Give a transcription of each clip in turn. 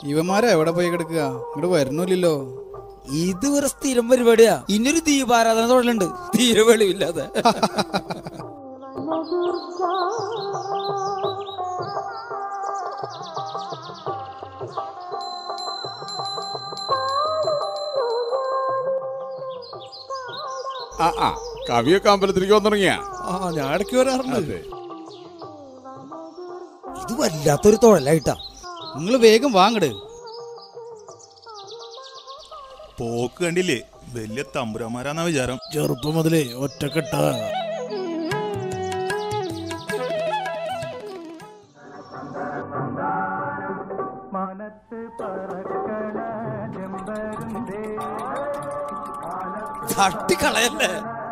ഇവന്മാരെ എവിടെ പോയി കിടക്കുക ഇങ്ങോട്ട് വരണമില്ലല്ലോ ഇത് ഒരു സ്ഥിരം പരിപാടിയാ ഇനിയൊരു ദീപാരാധന തൊഴിലുണ്ട് തീരെ വെളിവില്ലാതെ ആ ആ കവിയൊക്കെ അമ്പലത്തിലേക്ക് വന്നിറങ്ങിയ ആ ഞാൻ ഇടയ്ക്ക് വരാറുണ്ട് അതെ ഇത് വല്ലാത്തൊരു തൊഴിലായിട്ടാ നിങ്ങൾ വേഗം വാങ്ങട് പോക്ക് കണ്ടില്ലേ വലിയ തമ്പുരാമാരാന്നാ വിചാരം ചെറുപ്പം മുതലേ ഒറ്റക്കെട്ട തട്ടിക്കളയല്ലേ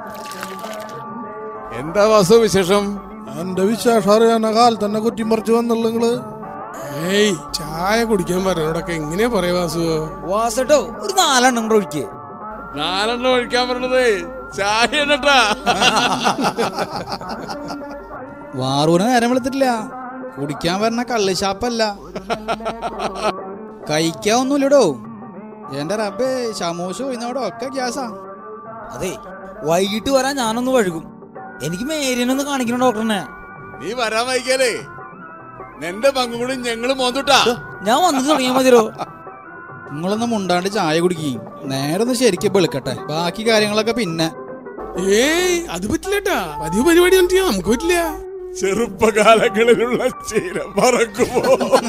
എന്താ വാസു വിശേഷം എന്റെ വിശേഷം അറിയാന കാലത്ത് തന്നെ കുറ്റി മറിച്ച് വന്നുള്ളൂ നിങ്ങള് ഏയ് ചായ കുടിക്കാൻ പറഞ്ഞോടൊക്കെ എങ്ങനെയാ പറയാ വാസു വാസട്ടോ ഒരു നാലെണ്ണം കൂടെ ഒഴിക്കേ നാലെണ്ണം ഒഴിക്കാൻ പറഞ്ഞത് ചായ കേട്ടാ വാറൂന് നേരം വെളുത്തിട്ടില്ല കുടിക്കാൻ വരണ കള്ള് ഷാപ്പല്ല കഴിക്കാൻ ഒന്നുമില്ലടോ എന്റെ റബ്ബേ ശമോശോ ഇന്നോടോ ഒക്കെ ഗ്യാസാ അതെ വൈകിട്ട് വരാൻ ഞാനൊന്ന് വഴുകും എനിക്ക് മേരിനൊന്ന് കാണിക്കണം ഡോക്ടറിനെ നീ വരാൻ വൈകിയാലേ നിന്റെ പങ്കും കൂടി ഞങ്ങള് മോന്തുട്ടാ ഞാൻ വന്നിട്ട് തുടങ്ങിയാൽ മതിയോ നിങ്ങളൊന്നും മുണ്ടാണ്ട് ചായ കുടിക്കും നേരെ ഒന്ന് ശരിക്കും വെളുക്കട്ടെ ബാക്കി കാര്യങ്ങളൊക്കെ പിന്നെ ഏയ് അത് പറ്റില്ലട്ടാ പതിവ് പരിപാടി കണ്ടിട്ട് നമുക്ക് പറ്റില്ല ചെറുപ്പകാലങ്ങളിലുള്ള ചീര മറക്കുമോ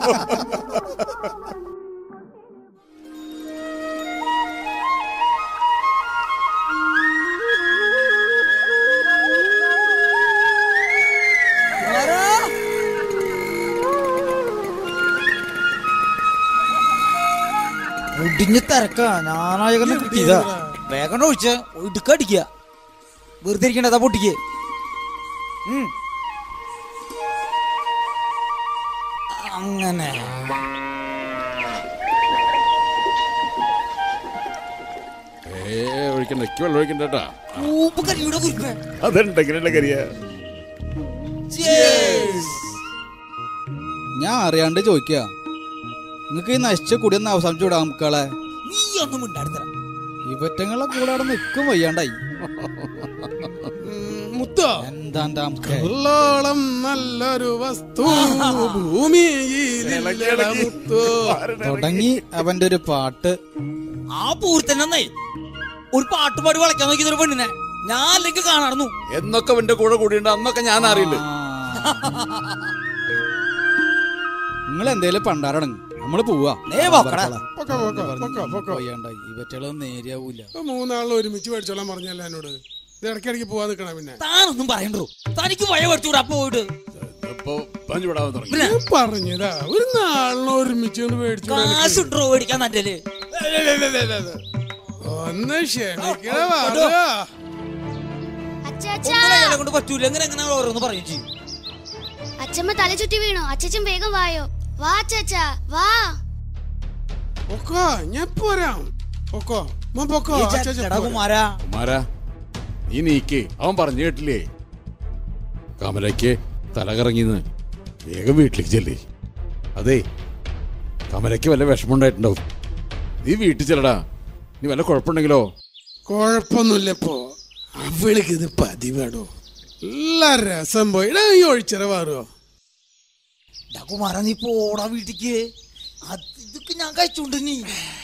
മുടിഞ്ഞ് തിരക്കാ ഞാനായകനെ കിട്ടിയതാ വേഗം ഒഴിച്ച ഇടുക്കടിക്കുക വെറുതെ ഇരിക്കണ്ടതാ പൊട്ടിക്ക് ഉം. അങ്ങനെ ഏ ഒഴിക്കണ്ട എനിക്ക് വെള്ളം ഒഴിക്കണ്ടേട്ടാ ഊപ്പ് കരിയുടെ കുരുപ്പേ അതുണ്ടെങ്കിലല്ലേ കരിയ ഞാൻ അറിയാണ്ട് ചോദിക്കുക നിങ്ങക്ക് ഈ നശിച്ച കുടിയൊന്ന് അവസാനിച്ചു വിടാം മക്കളെ നീ ഒന്നും മിണ്ടാടുത്തരാ ഇവറ്റങ്ങളെ കൂടെ അവിടെ നിൽക്കും വയ്യാണ്ടായി മുത്തോ എന്താ താമസേ ഉള്ളോളം നല്ലൊരു വസ്തു ഭൂമിയിലില്ലട മുത്തോ തുടങ്ങി അവന്റെ ഒരു പാട്ട് ആ പൂരത്തന്നെ ഒരു പാട്ട് പാടി വളയ്ക്കാൻ നോക്കിയത് ഒരു പെണ്ണിനെ ഞാൻ അല്ലെങ്കിൽ കാണാറുന്നു എന്നൊക്കെ അവന്റെ കൂടെ കൂടിയുണ്ട് അന്നൊക്കെ ഞാൻ അറിയില്ല നിങ്ങൾ എന്തേലും പണ്ടാറടങ്ങ് നമ്മള് പോവാ ദേ പോക്കടാ. പൊക്കോ, പൊക്കോ, പൊക്കോ, പൊക്കോ. വയ്യാണ്ടായി ഇവറ്റകളൊന്നും നേരിയാവൂല ഇപ്പൊ മൂന്നാളിലും ഒരുമിച്ച് മേടിച്ചോളാൻ പറഞ്ഞല്ല എന്നോട് ഇത് ഇടയ്ക്കിടയ്ക്ക് പോവാൻ നിൽക്കണം പിന്നെ താനൊന്നും പറയണ്ടോ തനിക്ക് വഴ പഠിച്ചുകൂടാ പോയിട്ട് ഇപ്പൊ പഞ്ചു വിടാൻ തുടങ്ങി പിന്നെ ഞാൻ പറഞ്ഞതാ ഒരു നാളിന് ഒരുമിച്ച് ഒന്ന് മേടിച്ചു കാശുണ്ടോ മേടിക്കാൻ നല്ലേ ഒന്ന് ക്ഷണിക്കണ വാ അച്ചാച്ചാ കൊണ്ട് പറ്റൂല എങ്ങനെ എങ്ങനെ ഓരോന്ന് പറയും ചെയ്യും അച്ഛമ്മ തല ചുറ്റി വീണു അച്ഛൻ വേഗം വായോ വാ അച്ചാച്ചാ വാ പൊക്കോ ഞാൻ പോരാം പൊക്കോ മോൻ പൊക്കോ ഈ അച്ചാച്ച ചെറ്റടാ പോരാ. കുമാരാ കുമാരാ നീ നീക്ക് അവൻ പറഞ്ഞു കേട്ടില്ലേ കമലയ്ക്ക് തല കറങ്ങിന്ന് വേഗം വീട്ടിലേക്ക് ചെല്ലേ അതെ കമലയ്ക്ക് വല്ല വിഷമമുണ്ടായിട്ടുണ്ടാവും നീ വീട്ടിൽ ചെല്ലടാ നീ വല്ല കുഴപ്പമുണ്ടെങ്കിലോ കൊഴപ്പൊന്നുമില്ല ഇപ്പോ അവൾക്ക് ഇത് പതിവേടോ എല്ലാ രസം പോയി എടാ, ഈ ഒഴിച്ചിറ മാറുമോ ഡാ കുമാരാ നീ പോടാ വീട്ടിക്ക് അത് ഇതൊക്കെ ഞാൻ കഴിച്ചോണ്ട് നീ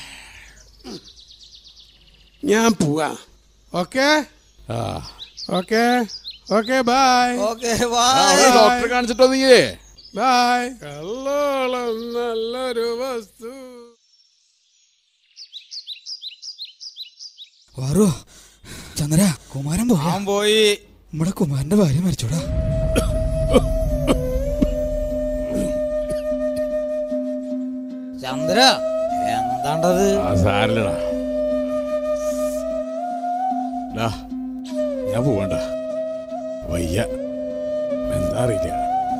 ഞാൻ പോവാ ഓക്കെ ആ ഓക്കെ ഓക്കെ ബൈ ഓക്കെ ആ, അവളെ ഡോക്ടറെ കാണിച്ചിട്ടോ നീയേ ബൈ കല്ലോളം നല്ലൊരു വസ്തു വാറോ ചന്ദ്ര കുമാരൻ പോയാ പോയി നമ്മുടെ കുമാരന്റെ ഭാര്യ മരിച്ചോടാ ചന്ദ്ര എന്താണ്ടത് ആ സാരില്ലടാ ഡാ, ഞാൻ പോവണ്ട വയ്യ എന്താ അറിയില്ല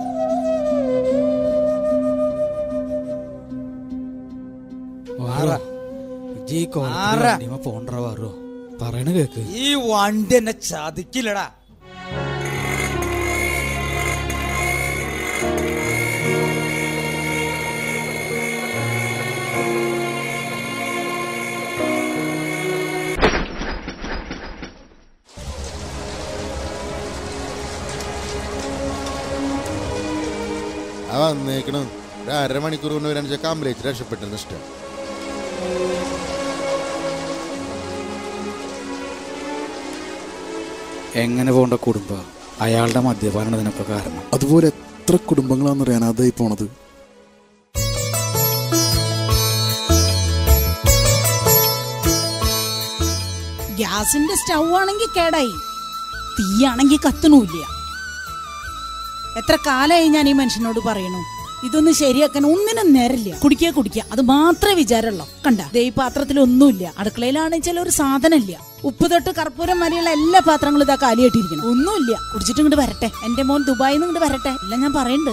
വാറോ ഇജ്ജ് ഈ കോലത്തില് ആരാ? വണ്ടിമേ പോണ്ടറ വാറോ പറയണ കേക്ക് ഈ വണ്ടി എന്നെ ചതിക്കില്ലടാ ആ വന്നേക്കണം ഒരു അരമണിക്കൂർ കൊണ്ട് വരാൻ വെച്ചാൽ കമ്പലേറ്റ് രക്ഷപ്പെട്ടെന്ന് ഇഷ്ടം എങ്ങനെ പോകേണ്ട കുടുംബ അയാളുടെ മദ്യപാനാണ് ഇതിനൊക്കെ കാരണം അതുപോലെ എത്ര കുടുംബങ്ങളാണെന്നറിയാൻ അതായി പോണത് ഗ്യാസിന്റെ സ്റ്റൗ ആണെങ്കിൽ കേടായി തീയാണെങ്കിൽ കത്തണൂല്ല എത്ര കാലായി ഞാൻ ഈ മനുഷ്യനോട് പറയണു ഇതൊന്നും ശരിയാക്കാൻ ഒന്നിനും നേരല്ല കുടിക്കുക കുടിക്കുക അത് മാത്രമേ വിചാരമുള്ളൂ കണ്ട ദേ ഈ പാത്രത്തിൽ ഒന്നുമില്ല അടുക്കളയിലാണെങ്കിൽ ഒരു സാധനമില്ല ഉപ്പ് തൊട്ട് കർപ്പൂരം വരെയുള്ള എല്ലാ പാത്രങ്ങളും ഇതാ കാലിയായിട്ടിരിക്കണം ഒന്നുമില്ല കുടിച്ചിട്ട് ഇങ്ങോട്ട് വരട്ടെ എന്റെ മോൻ ദുബായിൽ നിന്ന് ഇങ്ങോട്ട് വരട്ടെ എല്ലാം ഞാൻ പറയുന്നുണ്ട്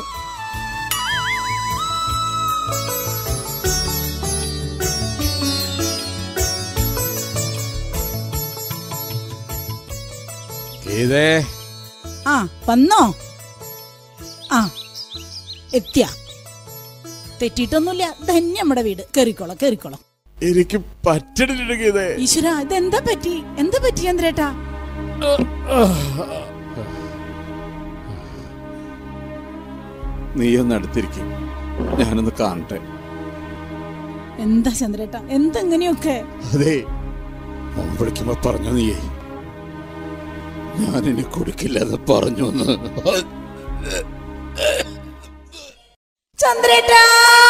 ഏതേ ആ വന്നോ ആ എത്തിയ തെറ്റിയിട്ടൊന്നുമില്ല ധന്യ നമ്മുടെ വീട് കേറിക്കോളാം കേറിക്കോളാം എനിക്ക് പറ്റണില്ല ഗീതേ ഈശ്വര ഇതെന്താ പറ്റി എന്താ പറ്റി ചന്ദ്രേട്ടാ നീ ഒന്ന് അടുത്തിരിക്കും ഞാനൊന്ന് കാണട്ടെ എന്താ ചന്ദ്രേട്ടാ എന്തെങ്ങനെയൊക്കെ അതെ മോൻ വിളിക്കുമ്പോ പറഞ്ഞു നീയേ ഞാനിനി കുടിക്കില്ലെന്ന് പറഞ്ഞു എന്ന് ചന്ദ്രേട്ടാ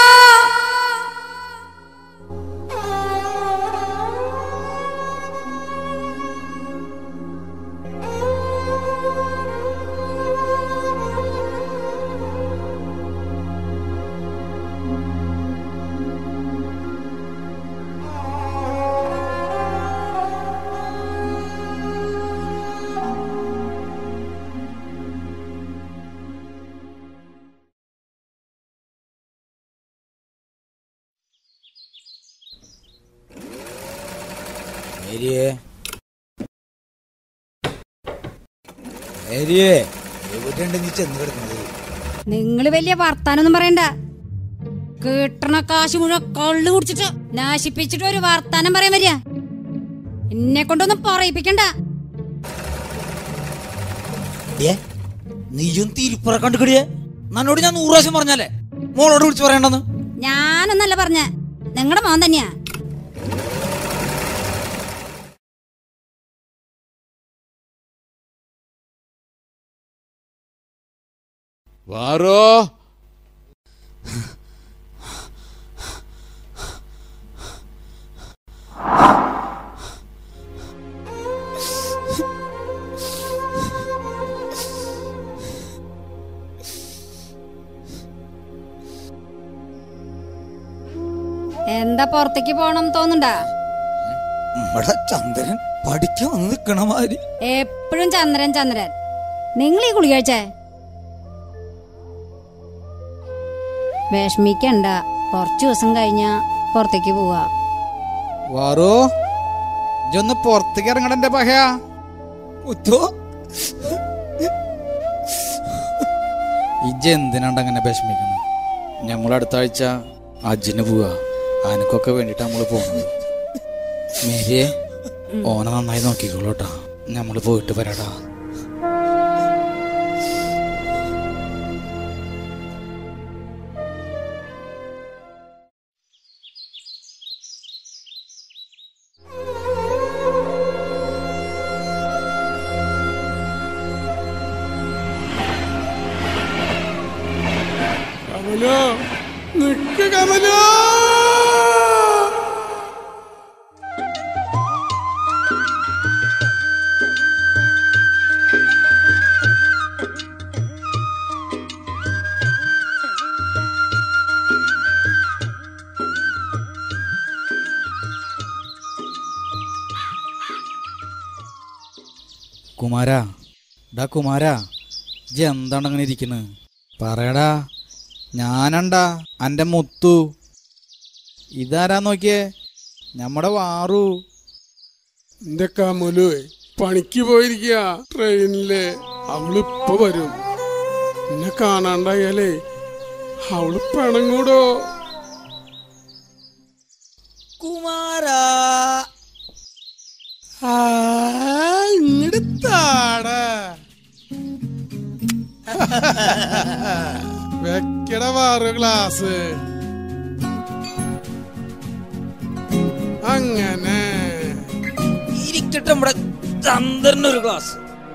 മേരിയേ മേരിയേ എവിടെയുണ്ട് നീ ചെന്ന് കിടക്കുന്നത് നിങ്ങൾ വലിയ വർത്താനൊന്നും പറയണ്ട കിട്ടണ കാശ് മുഴുവൻ കള്ളു കുടിച്ചിട്ട് നാശിപ്പിച്ചിട്ട് ഒരു വർത്താനം പറയാൻ വരിക എന്നെ കൊണ്ടൊന്നും പറയിപ്പിക്കണ്ട ഏ നീയും തിരുപ്പുറ കണ്ടുകിടിയേ നന്നോട് ഞാൻ നൂറ് പ്രാവശ്യം പറഞ്ഞല്ലേ മോളോട് വിളിച്ചു പറയണ്ടെന്ന് ഞാനൊന്നല്ല പറഞ്ഞ നിങ്ങളുടെ മോൻ തന്നെയാ വാറോ എന്താ പുറത്തേക്ക് പോണം തോന്നുണ്ടാ നമ്മടെ ചന്ദ്രൻ പഠിക്കാൻ വന്ന് നിക്കണ മാതിരി എപ്പോഴും ചന്ദ്രൻ ചന്ദ്രൻ നിങ്ങൾ ഈ ഗുളിക കഴിച്ചേ വിഷമിക്കണ്ട കുറച്ചു ദിവസം കഴിഞ്ഞ പുറത്തേക്ക് പോവാ വാറോ ഇജൊന്ന് പുറത്തേക്ക് ഇറങ്ങട എന്റെ പഹയാ മുത്തോ ഇജ് എന്തിനാണ്ട് അങ്ങനെ വിഷമിക്കണം നമ്മൾ അടുത്ത ആഴ്ച അജിന് പോവാ അനക്കൊക്കെ വേണ്ടിട്ട് നമ്മള് പോണത് മേരിയെ ഓനെ നന്നായി നോക്കിക്കോളൂ കേട്ടാ നമ്മള് പോയിട്ട് വരാടാ കമലോ നിക്ക് കമലോ കുമാരാ ഡാ കുമാരാ ഇജ് എന്താണ് അങ്ങനെ ഇരിക്കുന്നത് പറയടാ ഞാനണ്ടാ എൻ്റെ മുത്തു ഇതാരാ നോക്കിയേ നമ്മുടെ വാറു എന്റെ കമലു പണിക്ക് പോയിരിക്കുക ട്രെയിനില് അവളിപ്പൊ വരും എന്നെ കാണാണ്ടായാലേ അവള് പിണങ്ങൂടോ കുമാരാ ആ ഇങ്ങട് താടാ വെക്കട വാറ് ഗ്ലാസ് അങ്ങനെ ഇരിക്കട്ടെ നമ്മുടെ ചന്ദ്രന് ഒരു ഗ്ലാസ്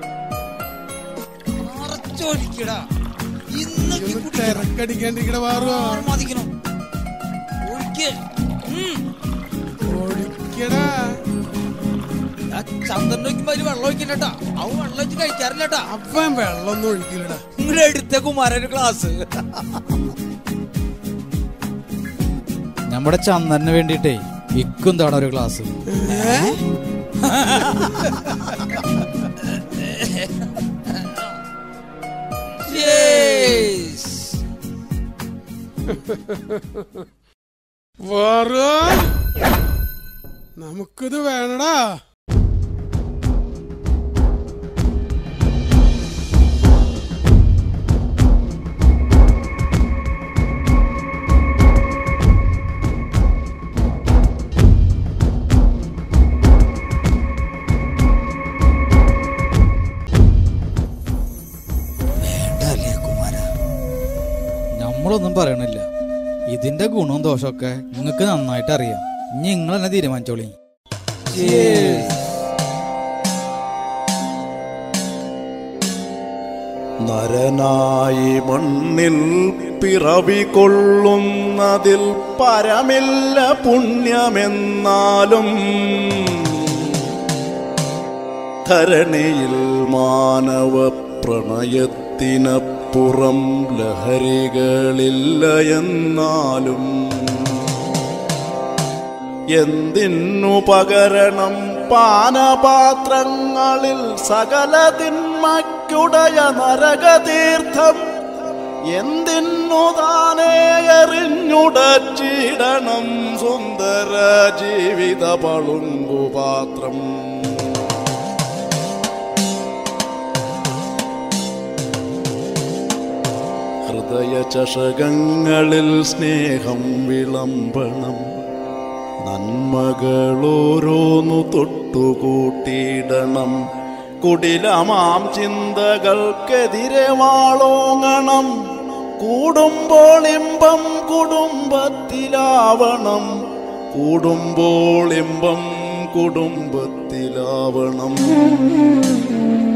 നിറച്ചൊഴിക്കടാ ഇന്ന് ഇതൊന്ന് തിരക്കടിക്കാണ്ടിരിക്കട വാറോ മതിക്കണം ഒഴിക്ക് ഉം. ഒഴിക്കടാ ആ ചന്ദ്രൻ ഒഴിക്കുമ്പോ അതില് വെള്ളം ഒഴിക്കണ്ടട്ടാ അവൻ വെള്ളം ഒഴിച്ച് കഴിക്കാറില്ലട്ടാ അവൻ വെള്ളമൊന്നും ഒഴിക്കില്ലടാ നിങ്ങളുടെ അടുത്ത കുമാരൻ ഗ്ലാസ് നമ്മുടെ ചന്ദന് വേണ്ടിട്ടേ ഇക്കും താട ഒരു ഗ്ലാസ് Yes. വാറോ നമുക്കിത് വേണടാ വേണ്ടല്ലേ കുമാര നമ്മളൊന്നും പറയണില്ല ഇതിന്റെ ഗുണവും ദോഷമൊക്കെ നിങ്ങൾക്ക് നന്നായിട്ട് അറിയാം ഇനി നിങ്ങൾ തന്നെ തീരുമാനിച്ചോളി നരനായി മണ്ണിൽ പിറവി കൊള്ളുന്നതിൽ പരമില്ല പുണ്യമെന്നാലും ധരണിയിൽ മാനവ പ്രണയത്തിനപ്പുറം ലഹരികളില്ല എന്നാലും എന്തിനു പകരണം പാനപാത്രങ്ങളിൽ സകല തിന്മയ്ക്കുടയ നരകതീർത്ഥം എന്തിനു താനേ എറിഞ്ഞുടച്ചിടണം സുന്ദര ജീവിത പളുങ്കുപാത്രം ഹൃദയ ചഷകങ്ങളിൽ സ്നേഹം വിളമ്പണം നന്മകളോരോന്നു തൊട്ടുകൂട്ടിയിടണം കുടിലമാം ചിന്തകൾക്കെതിരെ വാളോങ്ങണം കൂടുമ്പോൾ ഇമ്പം കുടുംബത്തിലാവണം കൂടുമ്പോൾ ഇമ്പം കുടുംബത്തിലാവണം